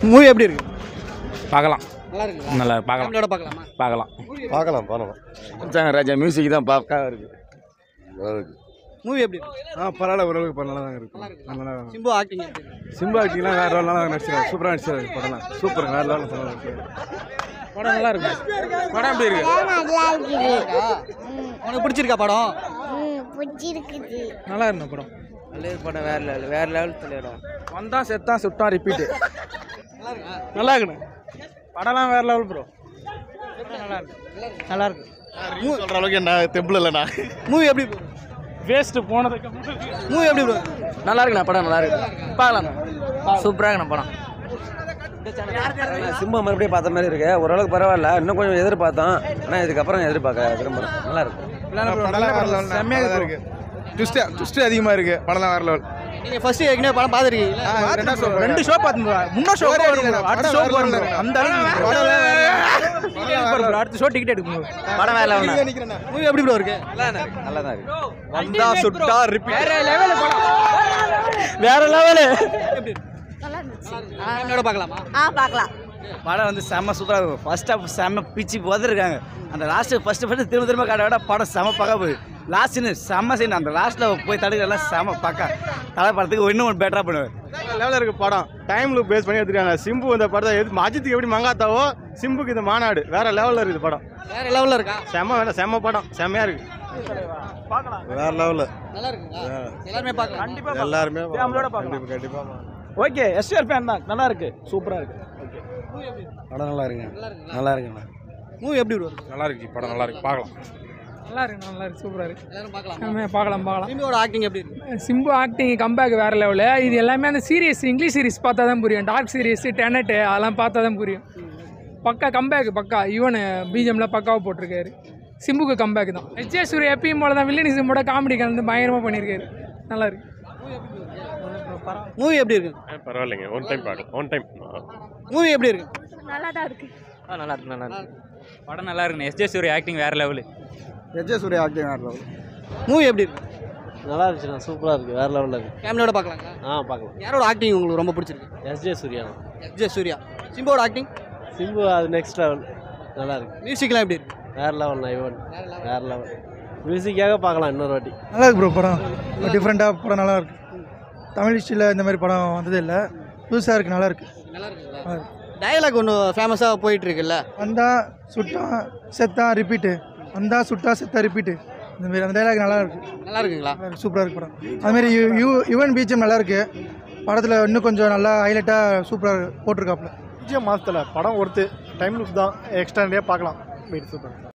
Movie எப்படி இருக்கு பார்க்கலாம் நல்லா இருக்குங்களா நல்லா பார்க்கலாம் ஃபேமிலியோட பார்க்கலாமா பார்க்கலாம் பார்க்கலாம் பண்ணலாம் ராஜா மியூசிக் தான் பார்க்க இருக்கு மூவி எப்படி இருக்கு ஆ பரவாயில்ல ஓரளவுக்கு பரவாயில்ல தான் நல்லா இருக்கும் இருக்குங்களா நல்லா தான் சிம்பு ஆக்டிங் எப்படி இருக்கு சிம்பா ஆக்டிங்லாம் வேறு லெவலில் நடிச்சிருக்காரு சூப்பராக நடிச்சிருக்காரு படம்லாம் சூப்பர் வேறு லெவலில் நடிச்சிருக்காரு படம் நல்லா இருக்கு படம் எப்படி இருக்கு நல்லா இருக்குது உனக்கு பிடிச்சிருக்கா படம் ம் பிடிச்சிருக்குது நல்லா இருந்த படம் நல்ல படம் வேற லெவல் வேற லெவல் சொல்லிடும் வந்தான் செத்தான் சுட்டான் ரிப்பீட்டு நல்லா இருக்கா நல்லா இருக்குண்ணே படம்லாம் வேற லெவல் ப்ரோ நல்லா இருக்கு நல்லா இருக்கு சொல்கிற அளவுக்கு என்ன தெம்பிள் இல்லைண்ணா மூவி எப்படி bro? வேஸ்ட் போனதுக்கு மூவி எப்படி ப்ரோ நல்லா இருக்குண்ணா படம் நல்லா இருக்கு பார்க்கலாம் சூப்பராக இருக்குண்ணா படம் சிம்பா மறுபடியும் பார்த்த மாதிரி இருக்கு ஓரளவுக்கு பரவாயில்ல இன்னும் கொஞ்சம் எதிர்பார்த்தோம் ஆனால் இதுக்கப்புறம் எதிர்பார்க்க விரும்புகிறேன் நல்லா இருக்கு செம்மையாக இருக்கு ட்விஸ்ட் ட்விஸ்ட் அதிகமாக இருக்கு படம்லாம் வேறு லெவல் நீங்க ஃபர்ஸ்ட் ஏற்கனவே படம் பார்த்துருக்கீங்களா ரெண்டு ஷோ பார்த்து முன்ன ஷோ அடுத்த ஷோ போறோம் அந்த அளவுக்கு அடுத்த ஷோ டிக்கெட் எடுக்கணும் படம் வேற லெவல் மூவி எப்படி ப்ரோ இருக்கு நல்லா தான் இருக்கு வந்தா சுட்டா ரிப்பீட் வேற லெவல் வேற லெவல் எப்படி இருக்கு நல்லா இருந்துச்சு ஃபேமிலியோட பார்க்கலாமா ஆ பார்க்கலாம் படம் வந்து செம்ம சூப்பராக இருக்கும் ஃபர்ஸ்ட் ஹாஃப் செம்ம பிச்சு போதிருக்காங்க அந்த லாஸ்ட்டு ஃபர்ஸ்ட் ஃபர்ஸ்ட் திரும்ப திரும்ப காட்ட விட படம் செம்ம பக்கா போகுது லாஸ்ட்னு செம்ம சீன் அந்த லாஸ்ட்டில் போய் தடுக்கலாம் செம்ம பக்கா தலை படத்துக்கு இன்னும் ஒரு பெட்டராக பண்ணுவார் லெவலில் இருக்கு படம் டைமில் பேஸ் பண்ணி எடுத்துருக்காங்க சிம்பு இந்த படத்தை எது அஜித்துக்கு எப்படி மங்காத்தாவோ சிம்புக்கு இந்த மாநாடு வேற லெவலில் இருக்குது படம் வேற லெவல்ல இருக்கா செம்ம வேலை செம்ம படம் செம்மையாக இருக்கு வேற லெவலில் நல்லா இருக்குங்களா எல்லாருமே பார்க்கலாம் கண்டிப்பா எல்லாருமே ஃபேமிலியோட பார்க்கலாம். கண்டிப்பாக கண்டிப்பாக ஓகே எஸ்ஆர் ஃபேன் தான் நல்லா இருக்கு சூப்பரா இருக்கு படம் நல்லா இருக்குங்க நல்லா இருக்குங்களா நல்லா இருக்குண்ணா மூவி எப்படி ப்ரோ இருக்கு நல்லா இருக்கு படம் நல்லா இருக்கு பார்க்கலாம் நல்லா இருக்கு நல்லா இருக்கு சூப்பராக இருக்கு எல்லாரும் பார்க்கலாம் எல்லாமே பார்க்கலாம் பார்க்கலாம் சிம்புவோட ஆக்டிங் எப்படி இருக்கு சிம்பு ஆக்டிங் கம்பேக் வேறு லெவலு இது எல்லாமே அந்த சீரியஸ் இங்கிலீஷ் சீரிஸ் பார்த்தா தான் புரியும் டார்க் சீரியஸ் டெனட்டு அதெல்லாம் பார்த்தா தான் புரியும் பக்கா கம்பேக் பக்கா ஈவன் பிஜிஎம்ல பக்காவாக போட்டிருக்காரு சிம்புக்கு கம்பேக் தான் எச்ஏ சூர்யா எப்பயும் போல தான் வில்லனி சிம்போட காமெடி கலந்து பயங்கரமாக பண்ணியிருக்காரு நல்லா இருக்கு மூவி எப்படி இருக்கு பரவாயில்லைங்க ஒன் டைம் பார்க்கலாம் ஒன் டைம் மூவி எப்படி இருக்கு நல்லா தான் இருக்கு நல்லா இருக்கு நல்லா இருக்கு படம் நல்லா இருக்குண்ணே எஸ்ஜே சூரிய ஆக்டிங் வேற லெவல் எஜே சூர்யா ஆக்டிங் வேறு லெவல் மூவி எப்படி இருக்கு நல்லா இருந்துச்சுண்ணா சூப்பராக இருக்குது வேறு லெவலில் இருக்குது ஃபேமிலியோட பார்க்கலாங்களா ஆ பார்க்கலாம் யாரோட ஆக்டிங் உங்களுக்கு ரொம்ப பிடிச்சிருக்கு எஸ்ஜே சூர்யா எஸ்ஜே சூர்யா சிம்போட ஆக்டிங் சிம்பு அது நெக்ஸ்ட் லெவல் நல்லா இருக்கு மியூசிக்லாம் எப்படி இருக்கு வேறு லெவல்ண்ணா இவன் வேறு லெவல் மியூசிக்காக பார்க்கலாம் இன்னொரு வாட்டி நல்லா இருக்கு ப்ரோ படம் டிஃப்ரெண்ட்டாக படம் நல்லா இருக்கு தமிழ் ஹிஸ்ட்ரியில் இந்த மாதிரி படம் வந்ததே இல்லை புதுசாக இருக்கு நல்லா இருக்கு நல்லா இருக்குங்களா டயலாக் ஒன்று ஃபேமஸாக போயிட்டு இருக்குல்ல வந்தா சுட்டா செத்தா ரிப்பீட்டு வந்தா சுட்டா செத்தா ரிப்பீட்டு இந்த மாதிரி அந்த டைலாக் நல்லா இருக்கு நல்லா இருக்குங்களா சூப்பராக இருக்கு படம் அதுமாரி யூ யுவன் பீச்சம் நல்லா இருக்கு படத்தில் இன்னும் கொஞ்சம் நல்லா ஹைலைட்டாக சூப்பராக போட்டிருக்காப்புல பிஜிஎம் மாதத்தில் படம் ஒருத்து டைம் லுக் தான் எக்ஸ்ட்ரா பார்க்கலாம் சூப்பர்